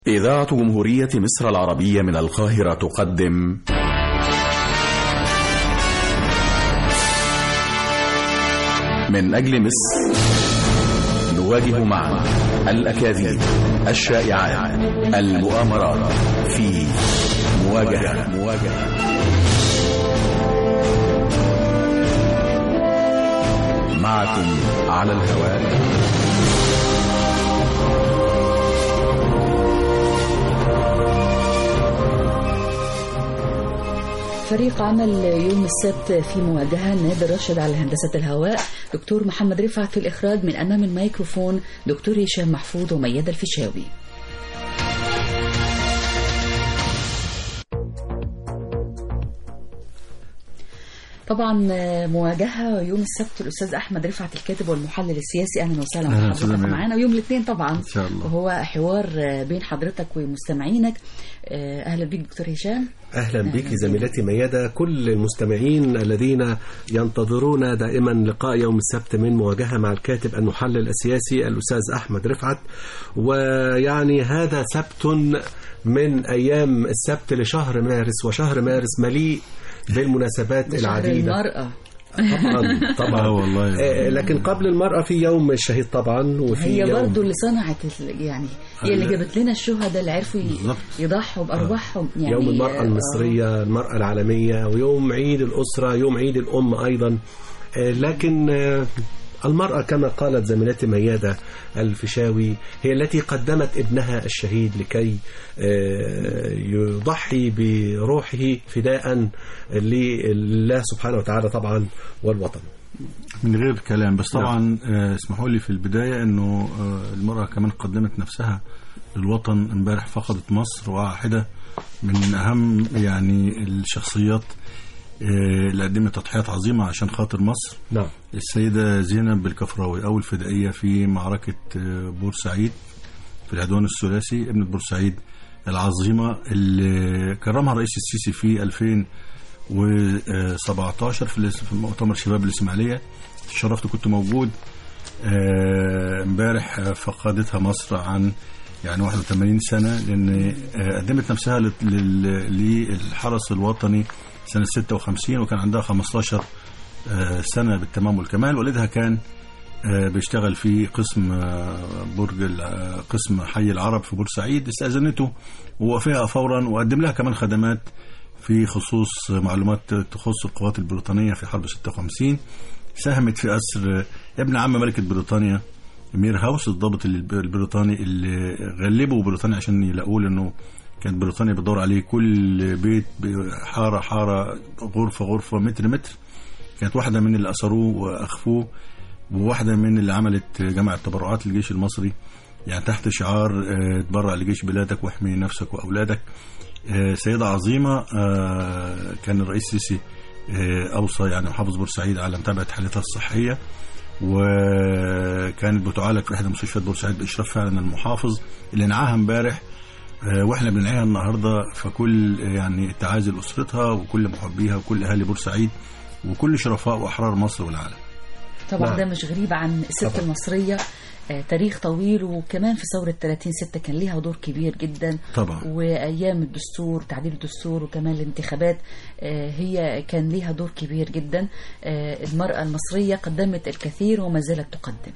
إذاعة جمهورية مصر العربية من القاهرة تقدم من أجل مصر نواجه معا الأكاذيب الشائعات المؤامرات في مواجهة مواجهة معكم على الهواء فريق عمل يوم السبت في مواجهة نادر راشد على هندسة الهواء دكتور محمد رفعت في الإخراج من أمام الميكروفون دكتور هشام محفوظ وميادة الفيشاوي طبعا مواجهة يوم السبت الأستاذ أحمد رفعت الكاتب والمحلل السياسي أهلا وسهلا أهلا بحضرتك وسهلا. معانا ويوم الاثنين طبعا إن شاء الله. وهو حوار بين حضرتك ومستمعينك أهلا بيك دكتور هشام اهلا بك زميلتي ميادة كل المستمعين الذين ينتظرون دائما لقاء يوم السبت من مواجهة مع الكاتب المحلل السياسي الأستاذ أحمد رفعت ويعني هذا سبت من أيام السبت لشهر مارس وشهر مارس مليء بالمناسبات شهر العديدة المرأة طبعا طبعا آه والله. آه، لكن قبل المرأة في يوم الشهيد طبعا وفي هي يوم برضو اللي صنعت ال- يعني هي اللي ال- جابت لنا الشهداء اللي عرفوا ي- بالظبط. يضحوا بأرواحهم يعني يوم المرأة آه، المصرية المرأة العالمية ويوم عيد الأسرة يوم عيد الأم أيضا آه، لكن آه، المرأة كما قالت زميلتي ميادة الفيشاوي هي التي قدمت ابنها الشهيد لكي آه، يضحي بروحه فداء لله سبحانه وتعالى طبعا والوطن من غير كلام بس طبعا آه، اسمحوا لي في البداية انه آه، المرأة كمان قدمت نفسها للوطن امبارح فقدت مصر واحدة من اهم يعني الشخصيات آه، اللي قدمت تضحيات عظيمة عشان خاطر مصر نعم السيدة زينب بالكفراوي أول فدائية في معركة آه، بورسعيد في العدوان الثلاثي ابنة بورسعيد العظيمة اللي كرمها الرئيس السيسي في 2017 في الاس- في مؤتمر شباب الإسماعيلية شرفت كنت موجود آه، امبارح آه، فقدتها مصر عن يعني 81 سنة لأن آه، قدمت نفسها لل- لل- للحرس الوطني سنة 56 وكان عندها 15 آه، سنة بالتمام والكمال والدها كان آه، بيشتغل في قسم آه، برج ال- آه، قسم حي العرب في بورسعيد استأذنته ووافقها فورا وقدم لها كمان خدمات في خصوص معلومات تخص القوات البريطانية في حرب 56 ساهمت في أسر ابن عم ملكة بريطانيا مير هاوس الضابط الب- البريطاني اللي غلبوا بريطانيا عشان يلاقوه لأنه كانت بريطانيا بتدور عليه كل بيت حارة حارة غرفة غرفة متر متر كانت واحدة من اللي أسروه وأخفوه وواحدة من اللي عملت جمع التبرعات للجيش المصري يعني تحت شعار آه، تبرع لجيش بلادك واحمي نفسك وأولادك آه، سيدة عظيمة آه، كان الرئيس السيسي آه، أوصى يعني محافظ بورسعيد على متابعة حالتها الصحية وكانت بتعالج في إحدى مستشفيات بورسعيد بإشراف فعلا المحافظ اللي نعاها امبارح آه، واحنا بنعيها النهارده فكل يعني التعازي لاسرتها وكل محبيها وكل اهالي بورسعيد وكل شرفاء واحرار مصر والعالم. طبعا نعم. ده مش غريب عن الست طبعا. المصرية آه، تاريخ طويل وكمان في ثورة 30 ستة كان ليها دور كبير جدا طبعا. وأيام الدستور تعديل الدستور وكمان الانتخابات آه، هي كان ليها دور كبير جدا آه، المرأة المصرية قدمت الكثير وما زالت تقدم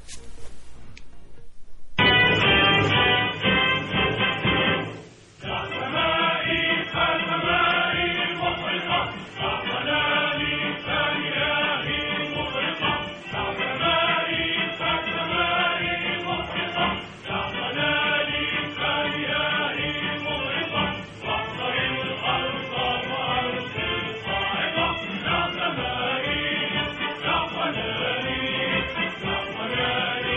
يا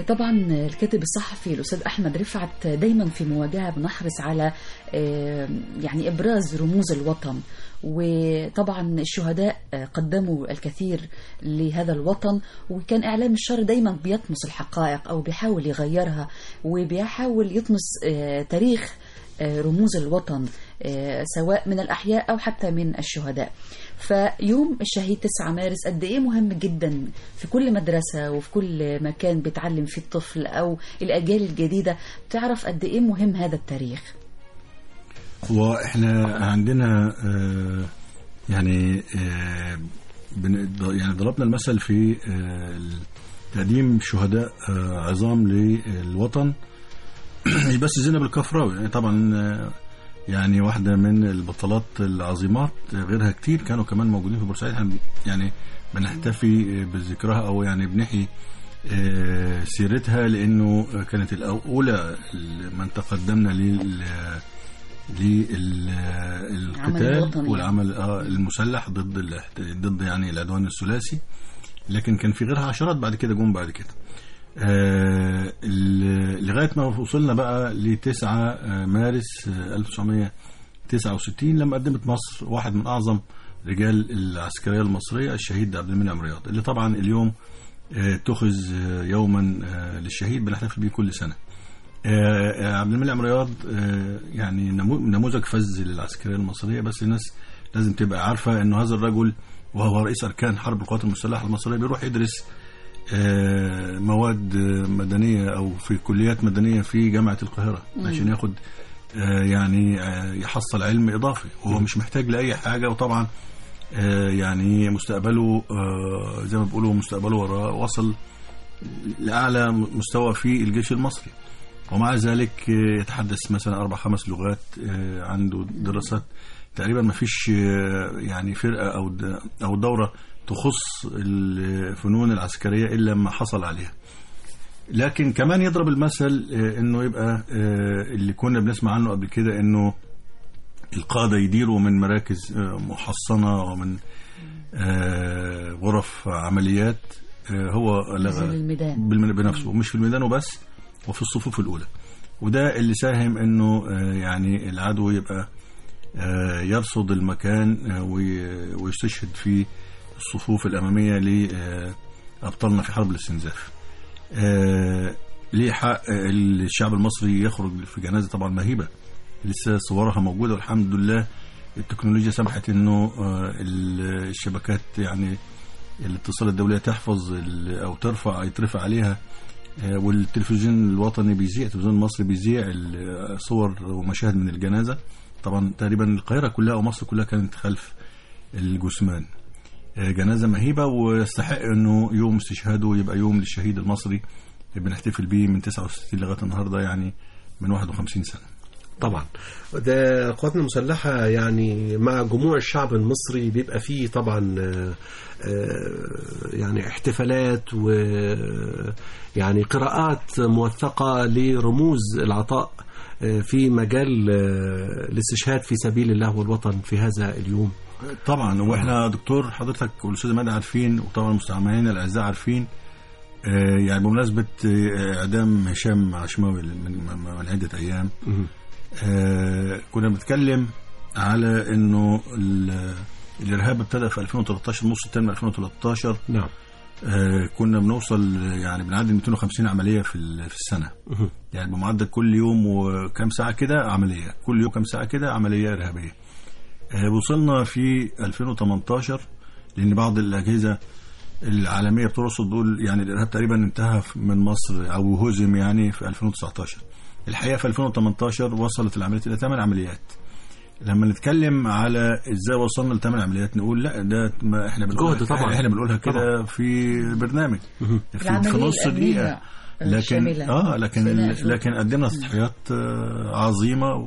طبعا الكاتب الصحفي الأستاذ أحمد رفعت دايما في مواجهة بنحرص على آه، يعني إبراز رموز الوطن وطبعا الشهداء آه، قدموا الكثير لهذا الوطن وكان إعلام الشر دايما بيطمس الحقائق أو بيحاول يغيرها وبيحاول يطمس آه، تاريخ آه، رموز الوطن آه، سواء من الأحياء أو حتى من الشهداء فيوم الشهيد 9 مارس قد إيه مهم جدا في كل مدرسة وفي كل مكان بيتعلم فيه الطفل أو الأجيال الجديدة تعرف قد إيه مهم هذا التاريخ واحنا عندنا آه، يعني آه، بن- يعني ضربنا المثل في آه، تقديم شهداء آه، عظام للوطن مش بس زينب الكفراوي يعني طبعا آه، يعني واحدة من البطلات العظيمات آه، غيرها كتير كانوا كمان موجودين في بورسعيد إحنا يعني بنحتفي آه، بذكرها او يعني بنحيي آه، سيرتها لانه آه، كانت الاولى من تقدمنا لل للقتال الوطني. والعمل آه، المسلح ضد ال- ضد يعني العدوان الثلاثي لكن كان في غيرها عشرات بعد كده جم بعد كده آه، ال- لغايه ما وصلنا بقى ل 9 مارس آه، 1969 لما قدمت مصر واحد من اعظم رجال العسكريه المصريه الشهيد عبد المنعم رياض اللي طبعا اليوم آه، اتخذ آه، يوما آه، للشهيد بنحتفل بيه كل سنه آه، آه، عبد المنعم رياض آه، يعني نمو- نموذج فذ للعسكريه المصريه بس الناس لازم تبقى عارفه انه هذا الرجل وهو رئيس اركان حرب القوات المسلحه المصريه بيروح يدرس آه، مواد آه، مدنيه او في كليات مدنيه في جامعه القاهره عشان ياخد آه، يعني آه، يحصل علم اضافي وهو مش محتاج لاي حاجه وطبعا آه، يعني مستقبله آه، زي ما بيقولوا مستقبله وراه وصل لاعلى مستوى في الجيش المصري ومع ذلك آه، يتحدث مثلا اربع خمس لغات آه، عنده دراسات تقريبا ما فيش آه، يعني فرقه او د- او دوره تخص الفنون العسكريه الا ما حصل عليها لكن كمان يضرب المثل آه، انه يبقى آه، اللي كنا بنسمع عنه قبل كده انه القاده يديروا من مراكز آه، محصنه ومن آه، غرف عمليات آه، هو نزل لغى الميدان بالم- بنفسه مش في الميدان وبس وفي الصفوف الأولى وده اللي ساهم انه آه، يعني العدو يبقى آه، يرصد المكان آه، وي- ويستشهد في الصفوف الأمامية لأبطالنا في حرب الاستنزاف آه، ليه حق آه، الشعب المصري يخرج في جنازة طبعا مهيبة لسه صورها موجودة والحمد لله التكنولوجيا سمحت انه آه، ال- الشبكات يعني الاتصال الدولية تحفظ ال- او ترفع يترفع عليها آه، والتلفزيون الوطني بيذيع التلفزيون المصري بيذيع ال- صور ومشاهد من الجنازة طبعا تقريبا القاهرة كلها او مصر كلها كانت خلف الجثمان آه، جنازة مهيبة ويستحق انه يوم استشهاده يبقى يوم للشهيد المصري بنحتفل بيه من 69 لغاية النهاردة يعني من 51 سنة طبعا ده قواتنا المسلحة يعني مع جموع الشعب المصري بيبقى فيه طبعا آه، آه، يعني احتفالات و يعني قراءات موثقة لرموز العطاء آه، في مجال آه، الاستشهاد في سبيل الله والوطن في هذا اليوم طبعا واحنا دكتور حضرتك والاستاذ مادة عارفين وطبعا المستمعين الاعزاء عارفين آه، يعني بمناسبة آه، اعدام هشام عشماوي من من- من عدة ايام آه، كنا بنتكلم على انه ال- الارهاب ابتدى في 2013 النص الثاني من 2013 نعم آه، كنا بنوصل يعني بنعدي 250 عمليه في ال- في السنه يعني بمعدل كل يوم وكم ساعه كده عمليه كل يوم كم ساعه كده عمليه ارهابيه آه، وصلنا في 2018 لان بعض الاجهزه العالميه بترصد بتقول يعني الارهاب تقريبا انتهى من مصر او هزم يعني في 2019 الحقيقه في 2018 وصلت العمليات الى 8 عمليات لما نتكلم على ازاي وصلنا لثمان عمليات نقول لا ده ما احنا بنقولها جهد طبعا. احنا بنقولها كده في برنامج في, في العملية نص الأمنية دقيقه لكن الشاملة. اه لكن سيناء ال- جود. لكن قدمنا تضحيات آه، عظيمه و-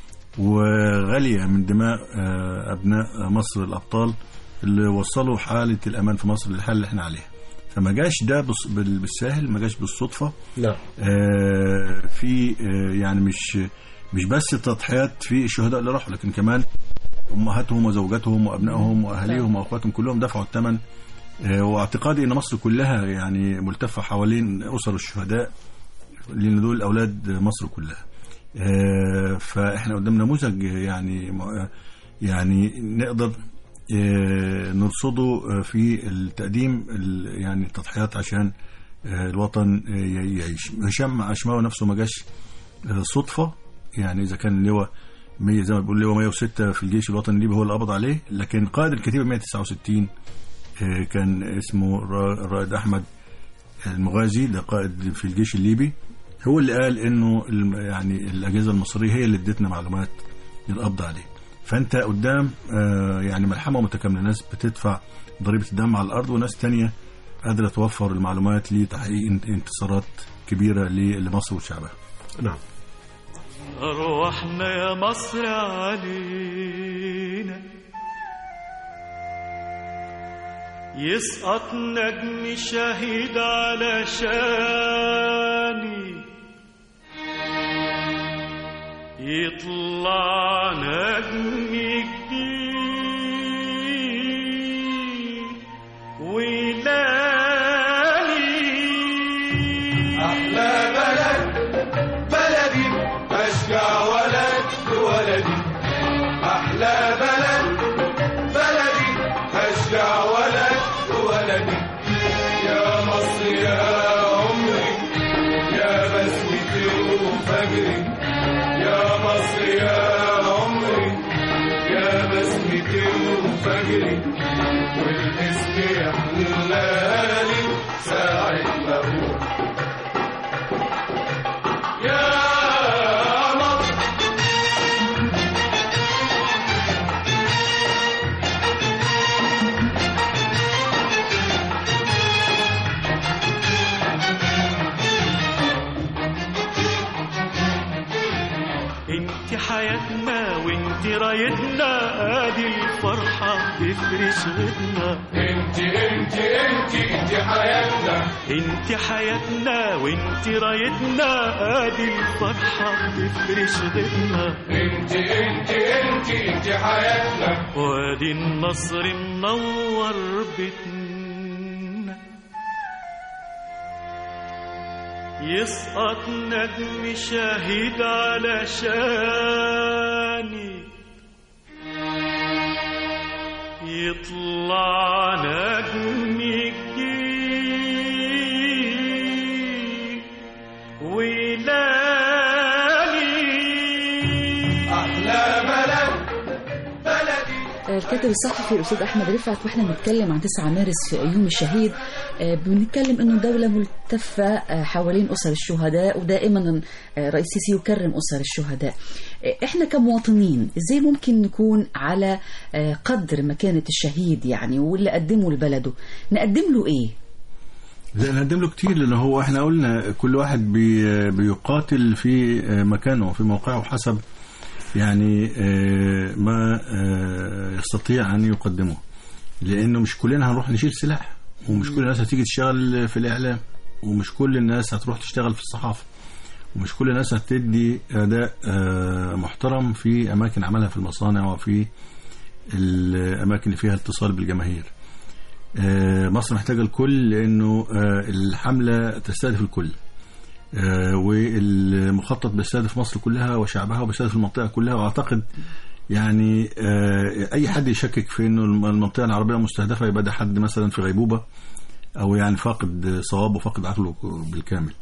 وغاليه من دماء آه، ابناء مصر الابطال اللي وصلوا حاله الامان في مصر للحاله اللي احنا عليها فما جاش ده بص- بال- بالساهل ما جاش بالصدفه نعم آه، في آه، يعني مش مش بس التضحيات في الشهداء اللي راحوا لكن كمان امهاتهم وزوجاتهم وابنائهم واهاليهم واخواتهم كلهم دفعوا الثمن آه، واعتقادي ان مصر كلها يعني ملتفه حوالين اسر الشهداء لان دول اولاد مصر كلها آه، فاحنا قدام نموذج يعني م- يعني نقدر آه، نرصده آه، في التقديم ال- يعني التضحيات عشان آه، الوطن آه، ي- يعيش هشام عشماوي نفسه ما جاش آه، صدفه يعني اذا كان اللواء 100 زي ما بيقول اللواء 106 في الجيش الوطني الليبي هو اللي قبض عليه لكن قائد الكتيبه 169 آه، كان اسمه الرا- الرائد احمد المغازي ده قائد في الجيش الليبي هو اللي قال انه الم- يعني الاجهزه المصريه هي اللي ادتنا معلومات للقبض عليه فانت قدام آه، يعني ملحمه متكامله ناس بتدفع ضريبه الدم على الارض وناس تانية قادره توفر المعلومات لتحقيق انت- انتصارات كبيره ل- لمصر وشعبها نعم أرواحنا يا مصر علينا يسقط نجم شهيد على شاني يطلع نجم جديد ويلاني أحلى بلد بلدي أشجع ولد ولدي أحلى بلد بلدي أشجع ولد ولدي يا مصر يا عمري يا بسمتي وفجري يا مصر يا عمري يا بسمتي وفجري والاسم يحلالي ساعة ما أروح يا مصر انت حياتنا وانت رايتنا ادي الفرحة تفرش غدنا انت انت انت انت حياتنا انت حياتنا وانت رايتنا ادي الفرحة تفرش غدنا انت انت انت انت حياتنا وادي النصر منور بيتنا يسقط نجم شهيد على شاني يطلع نجم جديد ويلاني احلى بلد بلدي الكاتب الصحفي الاستاذ احمد رفعت واحنا بنتكلم عن 9 مارس في يوم الشهيد آه، بنتكلم انه الدوله ملتفه آه، حوالين اسر الشهداء ودائما آه، رئيس السيسي يكرم اسر الشهداء آه، احنا كمواطنين ازاي ممكن نكون على آه، قدر مكانه الشهيد يعني واللي قدمه لبلده نقدم له ايه لا نقدم له كتير لان هو احنا قلنا كل واحد بي بيقاتل في مكانه في موقعه حسب يعني آه، ما آه، يستطيع ان يقدمه لانه مش كلنا هنروح نشيل سلاح ومش كل الناس هتيجي تشتغل في الاعلام ومش كل الناس هتروح تشتغل في الصحافه ومش كل الناس هتدي اداء آه، محترم في اماكن عملها في المصانع وفي الاماكن اللي فيها اتصال بالجماهير آه، مصر محتاجة الكل لأنه آه، الحملة تستهدف الكل آه، والمخطط بيستهدف مصر كلها وشعبها وبيستهدف المنطقة كلها وأعتقد يعني آه، أي حد يشكك في أنه المنطقة العربية مستهدفة يبقى ده حد مثلا في غيبوبة أو يعني فاقد صوابه وفاقد عقله بالكامل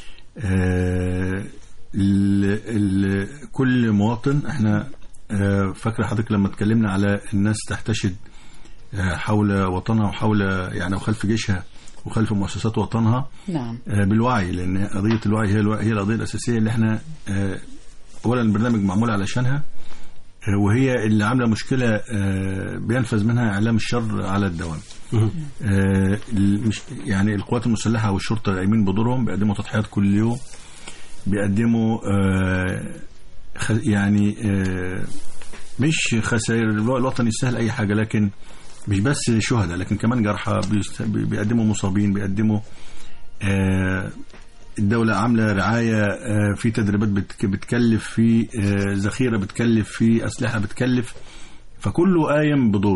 آه، ال- ال- كل مواطن احنا آه، فاكر حضرتك لما اتكلمنا على الناس تحتشد آه، حول وطنها وحول يعني وخلف جيشها وخلف مؤسسات وطنها نعم آه، بالوعي لان قضيه الوعي هي الوعي هي القضيه الاساسيه اللي احنا آه، اولا البرنامج معمول علشانها آه، وهي اللي عامله مشكله آه، بينفذ منها اعلام الشر على الدوام آه، ال- مش يعني القوات المسلحه والشرطه قايمين بدورهم بيقدموا تضحيات كل يوم بيقدموا آه، خ- يعني آه، مش خسائر الو- الوطن يستاهل اي حاجه لكن مش بس شهداء لكن كمان جرحى بيست- بي- بيقدموا مصابين بيقدموا آه، الدولة عاملة رعاية آه، في تدريبات بتك- بتكلف في آه، ذخيرة بتكلف في أسلحة بتكلف فكله قايم بدوره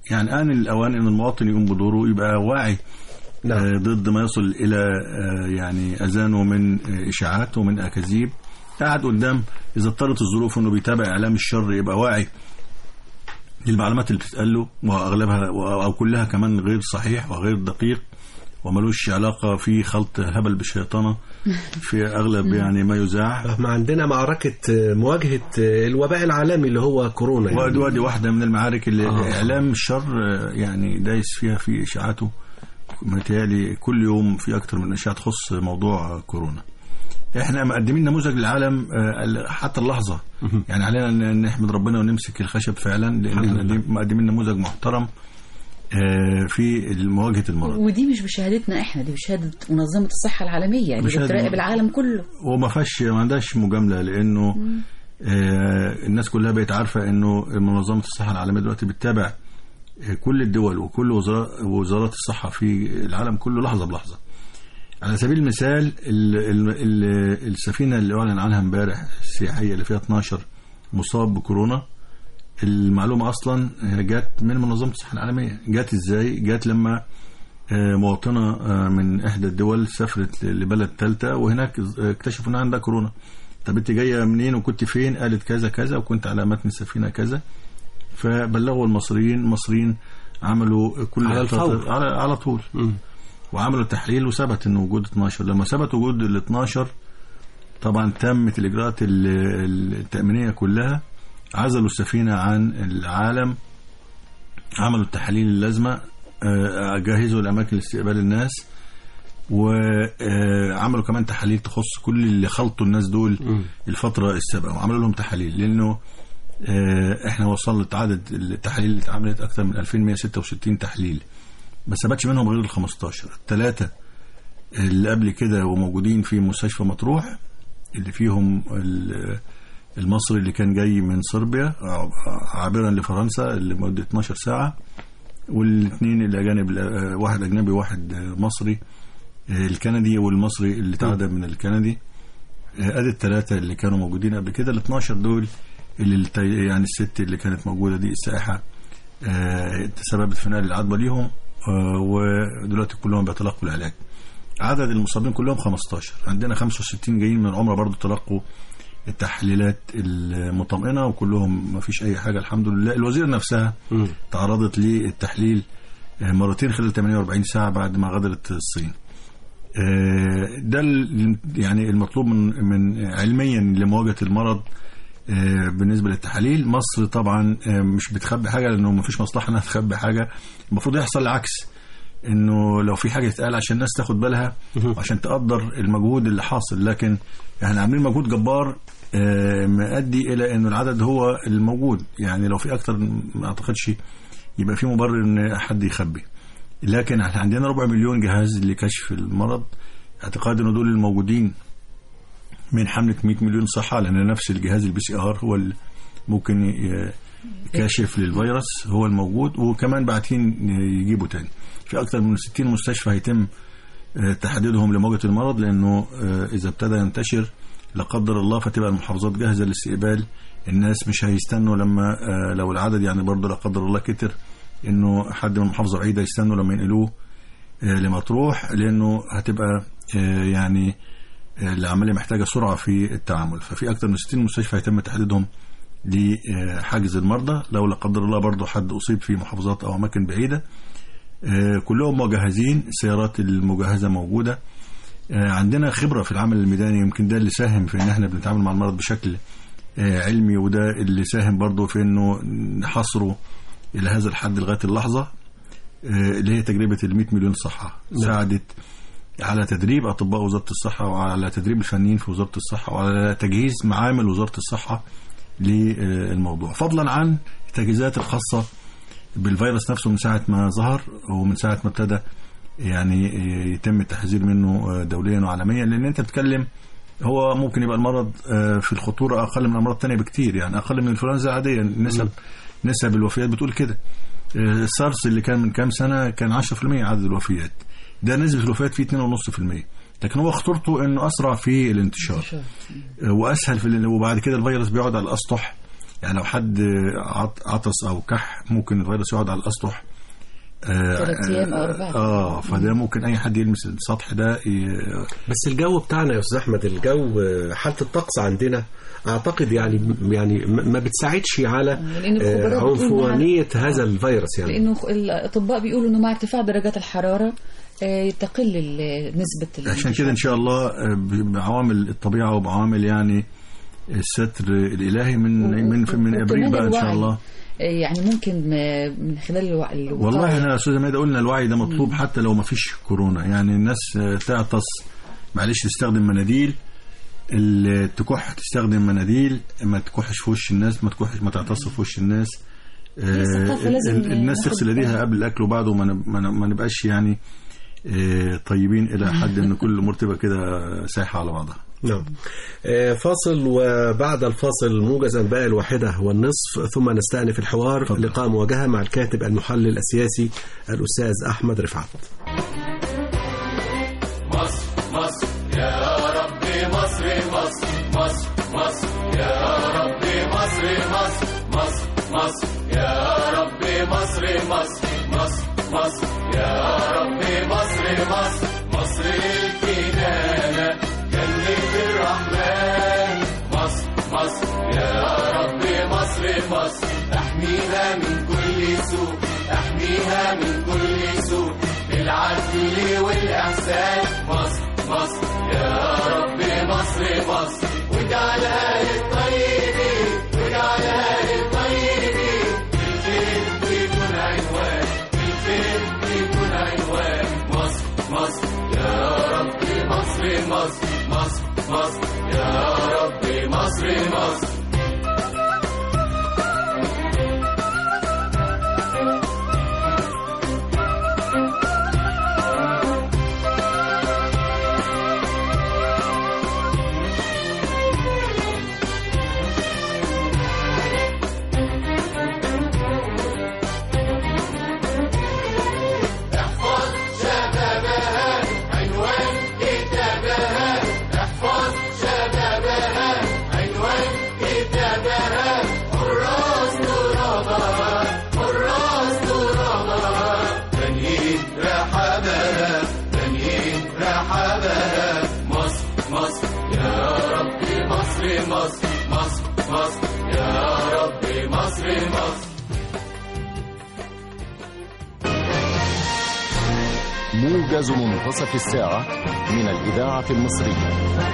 يعني آن الأوان أن المواطن يقوم بدوره يبقى واعي نعم. آه، ضد ما يصل إلى آه، يعني أذانه من آه، إشاعات ومن أكاذيب قاعد قدام إذا اضطرت الظروف أنه بيتابع إعلام الشر يبقى واعي للمعلومات اللي بتتقال له وأغلبها أو كلها كمان غير صحيح وغير دقيق وملوش علاقة في خلط هبل بالشيطنة في أغلب يعني ما يذاع احنا عندنا معركة آه، مواجهة آه، الوباء العالمي اللي هو كورونا يعني. وادي وادي واحدة من المعارك اللي آه. إعلام الشر آه، يعني دايس فيها في إشاعاته متهيألي كل يوم في أكتر من إشاعة تخص موضوع كورونا احنا مقدمين نموذج للعالم آه، حتى اللحظة يعني علينا ان نحمد ربنا ونمسك الخشب فعلا لان الحمد احنا لله. دي- مقدمين نموذج محترم آه، في مواجهة المرض ودي مش بشهادتنا احنا دي بشهاده منظمه الصحه العالميه يعني بشهادة بتراقب من- العالم كله وما فيهاش ما عندهاش مجامله لانه آه الناس كلها بقت عارفه انه منظمه الصحه العالميه دلوقتي بتتابع آه، كل الدول وكل وزارات وزارات الصحه في العالم كله لحظه بلحظه. على سبيل المثال ال ال ال السفينه اللي اعلن عنها امبارح السياحيه اللي فيها 12 مصاب بكورونا المعلومه اصلا جت من منظمه الصحه العالميه، جت ازاي؟ جت لما آه، مواطنة آه، من إحدى الدول سافرت لبلد ثالثة وهناك اكتشفوا إن عندها كورونا طب أنت جاية منين وكنت فين قالت كذا كذا وكنت على متن السفينة كذا فبلغوا المصريين المصريين عملوا كل على الاحتياطات- الفور. على, على طول مم. وعملوا تحليل وثبت انه وجود 12 لما ثبت وجود ال 12 طبعا تمت الاجراءات ال- ال- التامينيه كلها عزلوا السفينه عن العالم عملوا التحاليل اللازمه آه، جهزوا الاماكن لاستقبال الناس وعملوا كمان تحاليل تخص كل اللي خلطوا الناس دول مم. الفتره السابقه وعملوا لهم تحاليل لانه آه، احنا وصلت عدد التحاليل اللي اتعملت اكثر من 2166 تحليل ما ثبتش منهم غير ال 15 الثلاثه اللي قبل كده وموجودين في مستشفى مطروح اللي فيهم ال- المصري اللي كان جاي من صربيا ع- عابرا لفرنسا لمده 12 ساعه والاثنين الاجانب آه، واحد اجنبي وواحد آه، مصري آه، الكندي والمصري اللي تعدى من الكندي آه، ادي الثلاثه اللي كانوا موجودين قبل كده ال 12 دول اللي الت- يعني الست اللي كانت موجوده دي السائحه آه، تسببت في نقل العدوى ليهم آه، ودلوقتي كلهم بيتلقوا العلاج عدد المصابين كلهم 15 عندنا 65 جايين من العمره برضو تلقوا التحليلات المطمئنه وكلهم ما فيش اي حاجه الحمد لله الوزيره نفسها مم. تعرضت للتحليل آه، مرتين خلال 48 ساعه بعد ما غادرت الصين آه، ده ال- يعني المطلوب من من علميا لمواجهه المرض آه، بالنسبه للتحاليل مصر طبعا آه، مش بتخبي حاجه لانه ما فيش مصلحه انها تخبي حاجه المفروض يحصل العكس انه لو في حاجه تتقال عشان الناس تاخد بالها وعشان تقدر المجهود اللي حاصل لكن احنا عاملين مجهود جبار آه، مؤدي الى انه العدد هو الموجود يعني لو في اكتر ما اعتقدش يبقى في مبرر ان حد يخبي لكن احنا عندنا ربع مليون جهاز لكشف المرض اعتقاد انه دول الموجودين من حملة 100 مليون صحة لأن نفس الجهاز البي سي ار هو اللي ممكن ي- كاشف للفيروس هو الموجود وكمان باعتين يجيبوا تاني في أكثر من 60 مستشفى هيتم آه، تحديدهم لمواجهة المرض لأنه آه، إذا ابتدى ينتشر لا قدر الله فتبقى المحافظات جاهزة لاستقبال الناس مش هيستنوا لما آه، لو العدد يعني برضه لا قدر الله كتر انه حد من محافظه بعيده يستنوا لما ينقلوه آه، لمطروح لانه هتبقى آه، يعني آه، العمليه محتاجه سرعه في التعامل ففي اكثر من 60 مستشفى هيتم تحديدهم لحجز المرضى لو لا قدر الله برضه حد اصيب في محافظات او اماكن بعيده آه، كلهم مجهزين السيارات المجهزه موجوده آه، عندنا خبره في العمل الميداني يمكن ده اللي ساهم في ان احنا بنتعامل مع المرض بشكل آه، علمي وده اللي ساهم برضه في انه نحصره الى هذا الحد لغايه اللحظه آه، اللي هي تجربه ال 100 مليون صحه ساعدت على تدريب اطباء وزاره الصحه وعلى تدريب الفنيين في وزاره الصحه وعلى تجهيز معامل وزاره الصحه للموضوع فضلا عن التجهيزات الخاصه بالفيروس نفسه من ساعه ما ظهر ومن ساعه ما ابتدى يعني يتم التحذير منه دوليا وعالميا لان انت بتتكلم هو ممكن يبقى المرض آه، في الخطوره اقل من الامراض الثانيه بكتير يعني اقل من الانفلونزا العاديه نسب نسب الوفيات بتقول كده آه، السارس اللي كان من كام سنه كان 10% عدد الوفيات ده نسبه الوفيات فيه 2.5% لكن هو خطورته انه اسرع في الانتشار آه، واسهل في ال- وبعد كده الفيروس بيقعد على الاسطح يعني لو حد عط- عطس او كح ممكن الفيروس يقعد على الاسطح آه، ثلاث أيام أو أربعة. اه فده ممكن اي حد يلمس السطح ده ي- بس الجو بتاعنا يا استاذ احمد الجو حاله الطقس عندنا اعتقد يعني يعني ما ما بتساعدش على لأن الخبراء آه، بتقول مع- عنفوانيه هذا الفيروس يعني لانه الاطباء بيقولوا انه مع ارتفاع درجات الحراره آه، تقل ال- نسبه عشان كده ان شاء الله آه، ب- بعوامل الطبيعه وبعوامل يعني الستر الالهي من من من ابريل وكمان بقى ان شاء الوعي. الله آه، يعني ممكن آه، من خلال الوع- الوقاية والله احنا يا استاذ ماده قلنا الوعي ده مطلوب حتى لو ما فيش كورونا يعني الناس آه، تعطس معلش تستخدم مناديل اللي تكح تستخدم مناديل ما تكحش في وش الناس ما تكحش ما تعطس في وش الناس آه، ثقافة لازم ال- الناس ناخد تغسل ايديها بالنا. قبل الاكل وبعده ما نب- ما ن- ما نبقاش يعني آه، طيبين الى حد ان كل الامور تبقى كده سايحه على بعضها نعم آه، فاصل وبعد الفاصل موجز انباء الواحده والنصف ثم نستأنف الحوار اتفضل. لقاء مواجهه مع الكاتب المحلل السياسي الاستاذ احمد رفعت مصر مصر يا ربي مصر مصر مصر مصر يا ربي مصر مصر مصر مصر يا ربي مصر مصر مصر مصر يا ربي مصر مصر مصر الكنانة جنة الرحمن مصر مصر يا ربي مصر مصر احميها من كل سوء احميها من كل سوء بالعدل والإحسان مصر مصر يا ربي مصر مصر واجعلها للطيبين واجعلها للطيبين الخير يكون عنوان الخير يكون عنوان مصر مصر يا ربي مصر مصر مصر مصر يا ربي مصر مصر احفظ شبابها عنوان كتابها احفظ شبابها عنوان كتابها حراس ترابها حراس ترابها تنهيد رحابها تنهيد رحابها مصر مصر يا ربي مصر مصر مصر مصر يا ربي مصر مصر موجز منتصف الساعة من الإذاعة المصرية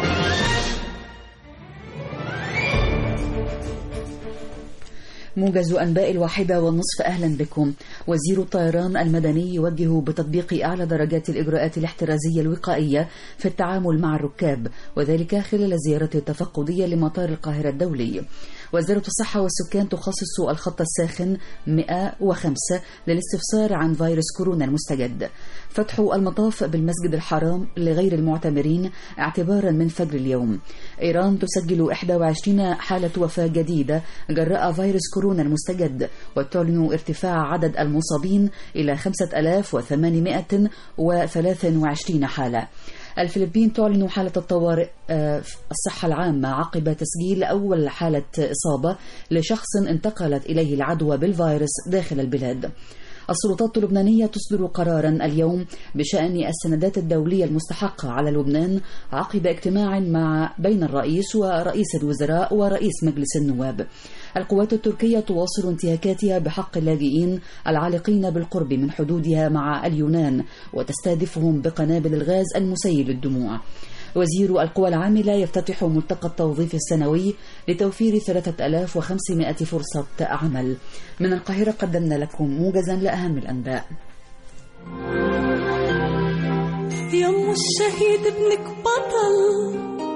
موجز أنباء الواحدة والنصف أهلا بكم وزير الطيران المدني يوجه بتطبيق أعلى درجات الإجراءات الاحترازية الوقائية في التعامل مع الركاب وذلك خلال زيارته التفقدية لمطار القاهرة الدولي وزارة الصحة والسكان تخصص الخط الساخن 105 للاستفسار عن فيروس كورونا المستجد فتح المطاف بالمسجد الحرام لغير المعتمرين اعتبارا من فجر اليوم إيران تسجل 21 حالة وفاة جديدة جراء فيروس كورونا المستجد وتعلن ارتفاع عدد المصابين إلى 5823 حالة الفلبين تعلن حالة الطوارئ آه، الصحة العامة عقب تسجيل أول حالة إصابة لشخص انتقلت إليه العدوى بالفيروس داخل البلاد السلطات اللبنانية تصدر قرارا اليوم بشأن السندات الدولية المستحقة على لبنان عقب اجتماع مع بين الرئيس ورئيس الوزراء ورئيس مجلس النواب القوات التركية تواصل انتهاكاتها بحق اللاجئين العالقين بالقرب من حدودها مع اليونان وتستهدفهم بقنابل الغاز المسيل للدموع وزير القوى العاملة يفتتح ملتقى التوظيف السنوي لتوفير 3500 فرصة عمل من القاهرة قدمنا لكم موجزا لأهم الأنباء يم الشهيد ابنك بطل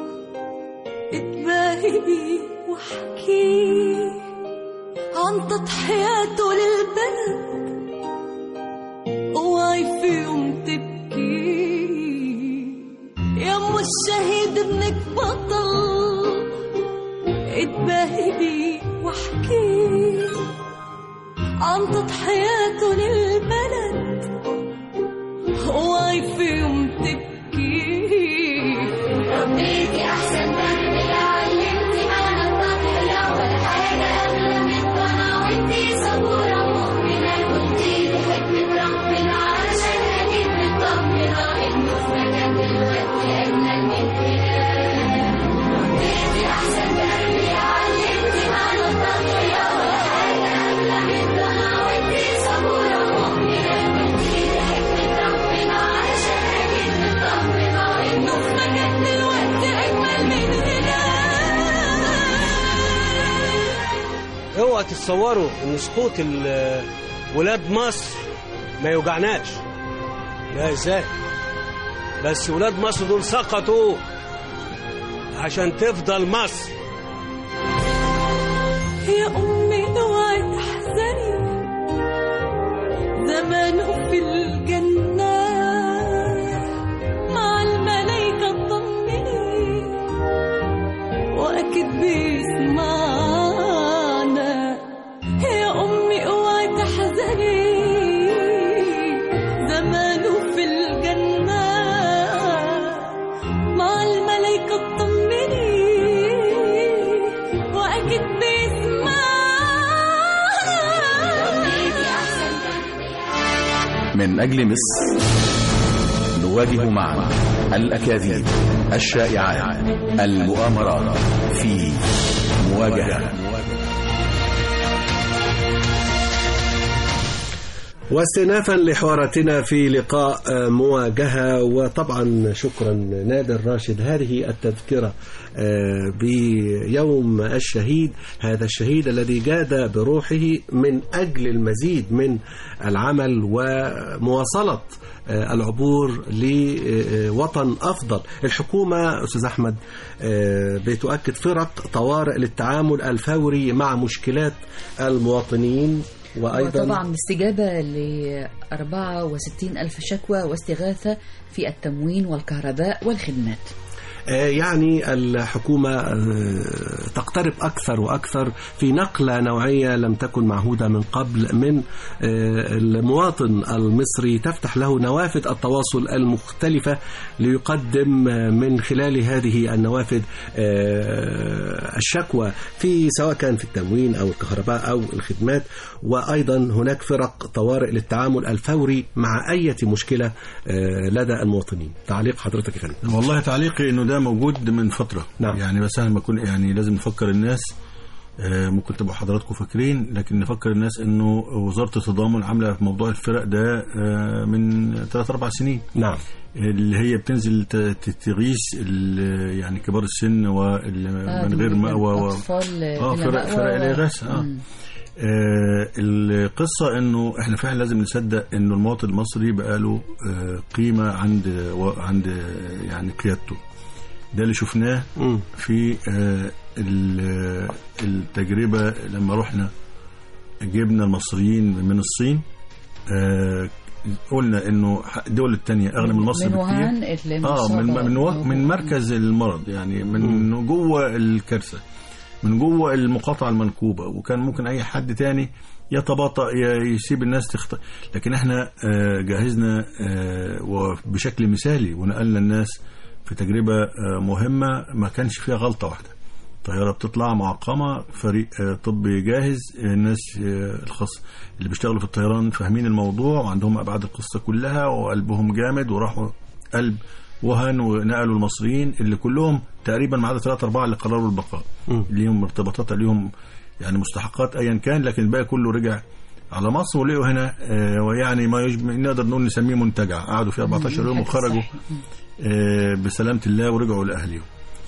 اتباهي بيه واحكي عن تضحياته للبلد اوعي في يوم تبكي يم الشهيد ابنك بطل اتباهي بيه واحكي عن تضحياته للبلد اوعي في يوم تبكي ربيتي احسن تربية علمتي معنا التضحية ولا حاجة قبل تتصوروا ان سقوط ال- ولاد مصر ما يوجعناش لا ازاي بس ولاد مصر دول سقطوا عشان تفضل مصر يا أمي اوعي تحزني زمانه في الجنة مع الملايكة اطمني وأكيد بيسمعنا يا أمي اوعي تحزني زمانه في الجنة مع الملايكة اطمني وأكيد بيسمعنا من أجل مصر نواجه معا الأكاذيب الشائعات المؤامرات في مواجهة واستئنافا لحواراتنا في لقاء آه، مواجهة وطبعا شكرا نادر راشد هذه التذكرة آه، بيوم الشهيد هذا الشهيد الذي جاد بروحه من أجل المزيد من العمل ومواصلة آه، العبور لوطن أفضل الحكومة أستاذ أحمد آه، بتؤكد فرق طوارئ للتعامل الفوري مع مشكلات المواطنين وأيضا وطبعا استجابة ل 64 ألف شكوى واستغاثة في التموين والكهرباء والخدمات آه، يعني الحكومة آه، تقترب أكثر وأكثر في نقلة نوعية لم تكن معهودة من قبل من آه، المواطن المصري تفتح له نوافذ التواصل المختلفة ليقدم آه، من خلال هذه النوافذ آه، الشكوى في سواء كان في التموين أو الكهرباء أو الخدمات وأيضا هناك فرق طوارئ للتعامل الفوري مع أي مشكلة آه، لدى المواطنين تعليق حضرتك يا فندم والله تعليقي انه ده موجود من فتره نعم. يعني بس انا بكون يعني لازم نفكر الناس آه، ممكن تبقوا حضراتكم فاكرين لكن نفكر الناس انه وزاره التضامن عامله في موضوع الفرق ده آه، من 3 4 سنين نعم اللي هي بتنزل ت- ت- تغيث ال- يعني كبار السن واللي من غير مأوى و... أطفال اه بلا فرق مأوى فرق و- الإغاثة اه مم. آه، القصة انه احنا فعلا لازم نصدق انه المواطن المصري بقى له آه، قيمة عند و- عند آه، يعني قيادته ده اللي شفناه مم. في آه، ال- التجربة لما رحنا جبنا المصريين من الصين آه، قلنا انه الدول التانية اغنى من مصر من بكتير وهان اللي اه من مصابة من, و... موجود. من مركز المرض يعني من جوه الكارثه من جوه المقاطعه المنكوبه وكان ممكن اي حد تاني يتباطأ ي- يسيب الناس تخطئ لكن احنا آه، جهزنا آه، وبشكل مثالي ونقلنا الناس في تجربه آه، مهمه ما كانش فيها غلطه واحده طياره بتطلع معقمه فريق آه، طبي جاهز آه، الناس آه، الخاص اللي بيشتغلوا في الطيران فاهمين الموضوع وعندهم ابعاد القصه كلها وقلبهم جامد وراحوا قلب وهن ونقلوا المصريين اللي كلهم تقريبا ما عدا ثلاثة أربعة اللي قرروا البقاء ليهم ارتباطات ليهم يعني مستحقات أيا كان لكن الباقي كله رجع على مصر ولقوا هنا آه، ويعني ما يشبه نقدر نقول نسميه منتجع قعدوا فيه 14 يوم حاجة وخرجوا صحيح. آه، بسلامة الله ورجعوا لأهلهم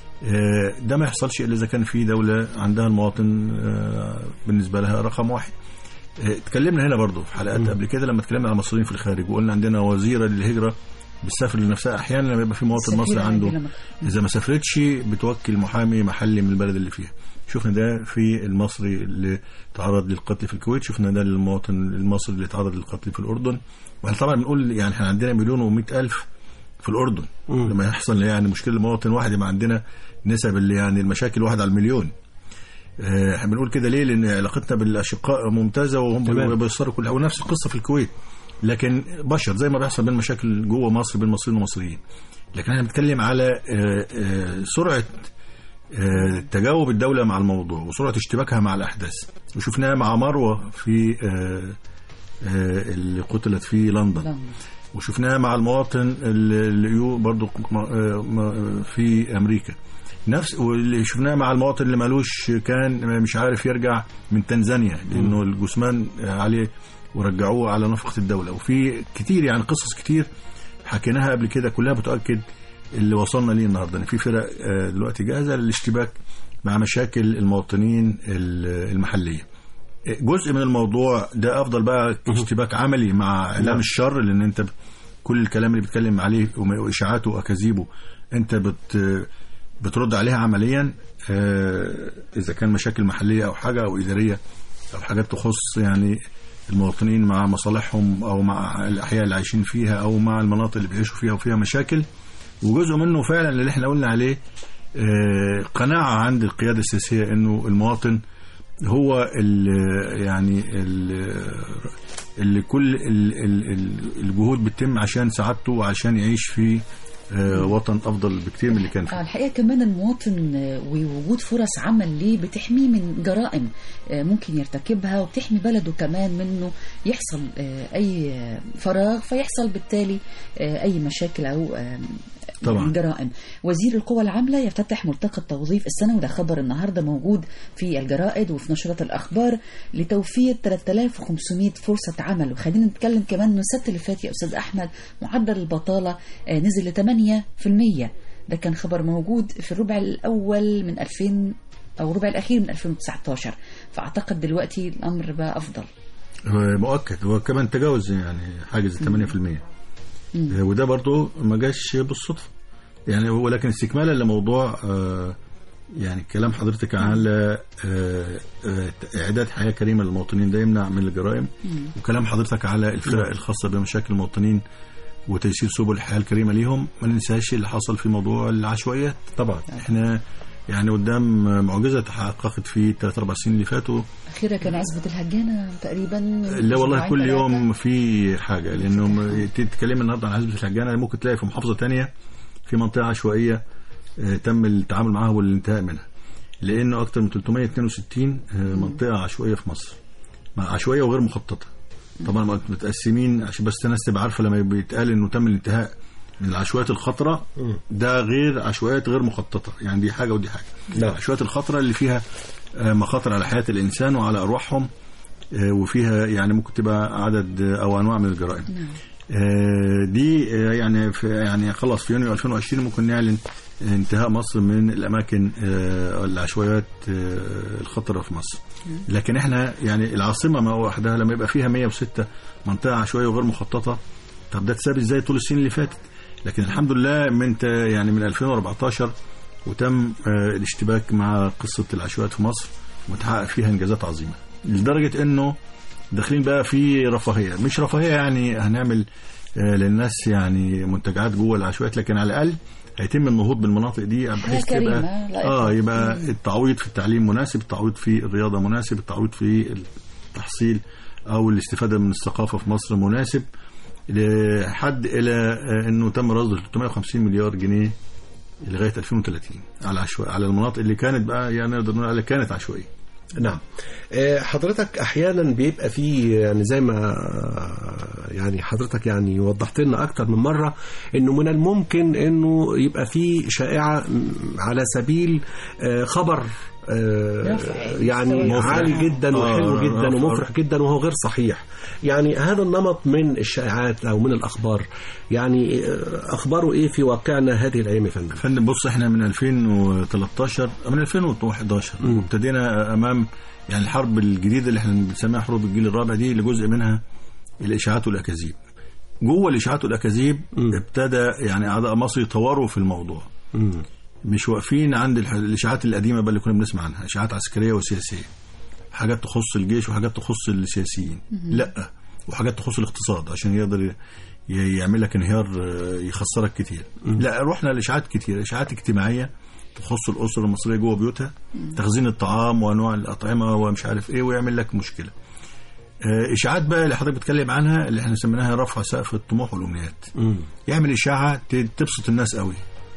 آه، ده ما يحصلش إلا إذا كان في دولة عندها المواطن آه، بالنسبة لها رقم واحد آه، اتكلمنا هنا برضو في حلقات قبل كده لما اتكلمنا على المصريين في الخارج وقلنا عندنا وزيرة للهجرة بتسافر لنفسها احيانا لما يبقى في مواطن سفيرة مصري عنده عندنا. اذا ما سافرتش بتوكل محامي محلي من البلد اللي فيها شفنا ده في المصري اللي تعرض للقتل في الكويت شفنا ده للمواطن المصري اللي تعرض للقتل في الاردن واحنا طبعا بنقول يعني احنا عندنا مليون و الف في الاردن مم. لما يحصل يعني مشكله مواطن واحد يبقى عندنا نسب اللي يعني المشاكل واحد على المليون آه، احنا بنقول كده ليه لان علاقتنا بالاشقاء ممتازه وهم تمام. بيصروا كل ونفس القصه في الكويت لكن بشر زي ما بيحصل بين مشاكل جوه مصر بين مصريين ومصريين لكن احنا بنتكلم على آه، آه، سرعه آه، تجاوب الدوله مع الموضوع وسرعه اشتباكها مع الاحداث وشفناها مع مروه في آه، آه، اللي قتلت في لندن لندن. وشفناها مع المواطن اللي اللي يو برضو م- آه، م- في امريكا نفس واللي شفناه مع المواطن اللي مالوش كان مش عارف يرجع من تنزانيا لانه الجثمان عليه ورجعوه على نفقه الدوله وفي كتير يعني قصص كتير حكيناها قبل كده كلها بتؤكد اللي وصلنا ليه النهارده ان في فرق آه، دلوقتي جاهزه للاشتباك مع مشاكل المواطنين ال- المحليه جزء من الموضوع ده افضل بقى اشتباك عملي مع اعلام الشر لان انت ب- كل الكلام اللي بيتكلم عليه وم- واشاعاته واكاذيبه انت بت بترد عليها عمليا آه، اذا كان مشاكل محليه او حاجه او اداريه او حاجات تخص يعني المواطنين مع مصالحهم او مع الاحياء اللي عايشين فيها او مع المناطق اللي بيعيشوا فيها وفيها مشاكل وجزء منه فعلا اللي احنا قلنا عليه آه، قناعه عند القياده السياسيه انه المواطن هو ال يعني ال اللي كل ال ال ال الجهود بتتم عشان سعادته وعشان يعيش في آه، وطن افضل بكتير من اللي كان آه، فيه الحقيقة كمان المواطن آه، ووجود فرص عمل ليه بتحميه من جرائم آه، ممكن يرتكبها وبتحمي بلده كمان منه يحصل آه، أي آه، فراغ فيحصل بالتالي آه، أي مشاكل أو آه، طبعاً. يعني جرائم وزير القوى العاملة يفتتح ملتقى التوظيف السنوي ده خبر النهاردة موجود في الجرائد وفي نشرات الأخبار لتوفير 3500 فرصة عمل وخلينا نتكلم كمان من السبت اللي فات يا أستاذ أحمد معدل البطالة آه، نزل ل 8% ده كان خبر موجود في الربع الأول من 2000 أو الربع الأخير من 2019 فأعتقد دلوقتي الأمر بقى أفضل هو مؤكد هو كمان تجاوز يعني حاجز 8% آه، وده برضو ما جاش بالصدفه يعني ولكن استكمالا لموضوع آه، يعني كلام حضرتك على آه، آه، اعداد حياه كريمه للمواطنين ده يمنع من الجرائم وكلام حضرتك على الفرق الخاصه بمشاكل المواطنين وتيسير سبل الحياه الكريمه ليهم ما ننساش اللي حصل في موضوع العشوائيات طبعا احنا يعني قدام معجزه تحققت في الثلاث اربع سنين اللي فاتوا أخيرا كان عزبة الهجانة تقريبا لا والله أسبوعين كل ثلاثة. يوم في حاجه لانه تتكلم النهارده عن عزبه الحجانه ممكن تلاقي في محافظه تانية في منطقه عشوائيه آه، تم التعامل معها والانتهاء منها لانه اكثر من 362 آه، منطقه عشوائيه في مصر مع عشوائيه وغير مخططه طبعا متقسمين عشان بس الناس تبقى عارفه لما بيتقال انه تم الانتهاء من العشوائيات الخطره ده غير عشوائيات غير مخططه يعني دي حاجه ودي حاجه نعم. العشوائيات الخطره اللي فيها آه، مخاطر على حياه الانسان وعلى ارواحهم آه، وفيها يعني ممكن تبقى عدد آه، او انواع من الجرائم آه، دي آه، يعني في يعني خلاص في يونيو 2020 ممكن نعلن انتهاء مصر من الاماكن آه، العشوائيات آه، الخطره في مصر لكن احنا يعني العاصمه ما وحدها لما يبقى فيها 106 منطقه عشوائيه وغير مخططه طب ده اتثبت ازاي طول السنين اللي فاتت لكن الحمد لله من ت- يعني من 2014 وتم آه، الاشتباك مع قصه العشوائيات في مصر وتحقق فيها انجازات عظيمه لدرجه انه داخلين بقى في رفاهيه مش رفاهيه يعني هنعمل آه، للناس يعني منتجعات جوه العشوائيات لكن على الاقل هيتم النهوض بالمناطق دي بحيث كريمة، تبقى لا اه إفراط. يبقى التعويض في التعليم مناسب التعويض في الرياضه مناسب التعويض في التحصيل او الاستفاده من الثقافه في مصر مناسب لحد الى آه، انه تم رصد 350 مليار جنيه لغايه 2030 على عشوائي على المناطق اللي كانت بقى يعني نقدر نقول عليها كانت عشوائيه نعم آه، حضرتك احيانا بيبقى في يعني زي ما آه، يعني حضرتك يعني وضحت لنا اكتر من مره انه من الممكن انه يبقى في شائعه م، على سبيل آه، خبر آه، رفع يعني مفرح. عالي جدا آه، وحلو جدا رفع. ومفرح جدا وهو غير صحيح يعني هذا النمط من الشائعات او من الاخبار يعني آه، اخباره ايه في واقعنا هذه الايام يا فندم فندم بص احنا من 2013 من 2011 مم. ابتدينا امام يعني الحرب الجديده اللي احنا بنسميها حروب الجيل الرابع دي اللي جزء منها الاشاعات والاكاذيب جوه الاشاعات والاكاذيب مم. ابتدى يعني اعضاء مصر يطوروا في الموضوع مم. مش واقفين عند الح- الاشاعات القديمه بقى اللي كنا بنسمع عنها اشاعات عسكريه وسياسيه حاجات تخص الجيش وحاجات تخص السياسيين لا وحاجات تخص الاقتصاد عشان يقدر ي- ي- يعمل لك انهيار آه، يخسرك كتير لا رحنا لاشاعات كتير اشاعات اجتماعيه تخص الاسره المصريه جوه بيوتها تخزين الطعام وانواع الاطعمه ومش عارف ايه ويعمل لك مشكله آه، اشاعات بقى اللي حضرتك بتتكلم عنها اللي احنا سميناها رفع سقف الطموح والامنيات مم. يعمل اشاعه ت- تبسط الناس قوي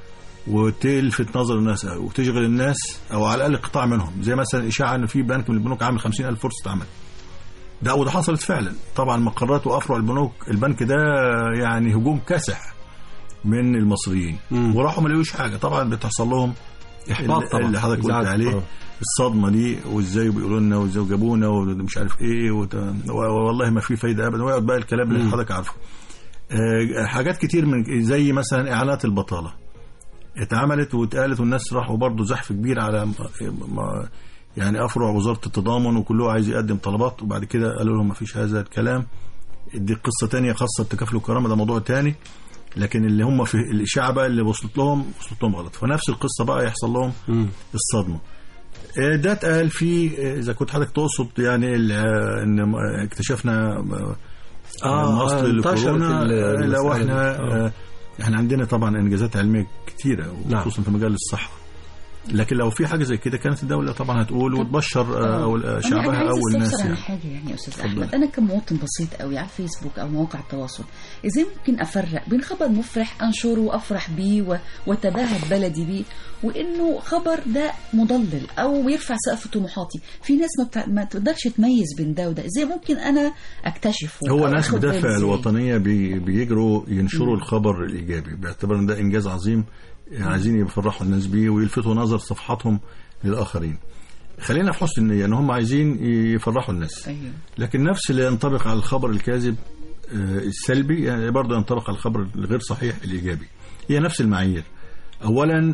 وتلفت نظر الناس قوي وتشغل الناس او على الاقل قطاع منهم زي مثلا اشاعه ان في بنك من البنوك عامل 50000 فرصه عمل ده وده حصلت فعلا طبعا مقرات وافرع البنوك البنك ده يعني هجوم كاسح من المصريين مم. وراحوا ما لقوش حاجه طبعا بتحصل لهم إحباط اللي- طبعاً. اللي حضرتك قلت إزعاج. عليه آه. الصدمه دي وازاي بيقولوا لنا وازاي جابونا ومش عارف ايه وت... والله ما في فايده ابدا ويقعد بقى الكلام اللي مم. حضرتك عارفه آه، حاجات كتير من زي مثلا اعلانات البطاله اتعملت واتقالت والناس راحوا برضو زحف كبير على م- م- يعني افرع وزاره التضامن وكله عايز يقدم طلبات وبعد كده قالوا لهم ما فيش هذا الكلام دي قصه تانية خاصه بتكافل الكرامه ده موضوع تاني لكن اللي هم في الاشاعه بقى اللي وصلت لهم وصلت لهم غلط فنفس القصه بقى يحصل لهم الصدمه آه، ده اتقال في آه، اذا كنت حضرتك تقصد يعني ال- آه، ان م- آه، اكتشفنا آه، آه، مصل آه، انتشرت الكورونا ال- آه، لو المسألة احنا دي. آه. آه، احنا عندنا طبعا انجازات علميه كتيره نعم. وخصوصا في مجال الصحه لكن لو في حاجه زي كده كانت الدوله طبعا هتقول وتبشر آه، او آه، أنا- شعبها أنا عايزة او الناس استفسر عن يعني. حاجة يعني يا أستاذ اتفضل. أحمد أنا كمواطن بسيط قوي على الفيسبوك أو مواقع التواصل إزاي ممكن أفرق بين خبر مفرح أنشره وأفرح بيه و- وأتباهى ببلدي بيه وإنه خبر ده مضلل أو يرفع سقف طموحاتي في ناس ما, بتع... ما تقدرش تميز بين ده وده إزاي ممكن أنا أكتشفه هو أو ناس أخد بالي بدافع إزاي؟ الوطنيه بي بيجروا ينشروا الخبر الايجابي باعتبار ان ده انجاز عظيم عايزين يفرحوا الناس بيه ويلفتوا نظر صفحاتهم للاخرين خلينا في حسن النيه ان هم عايزين يفرحوا الناس أيوه لكن نفس اللي ينطبق على الخبر الكاذب آه، السلبي يعني برضه ينطبق على الخبر الغير صحيح الايجابي هي نفس المعايير اولا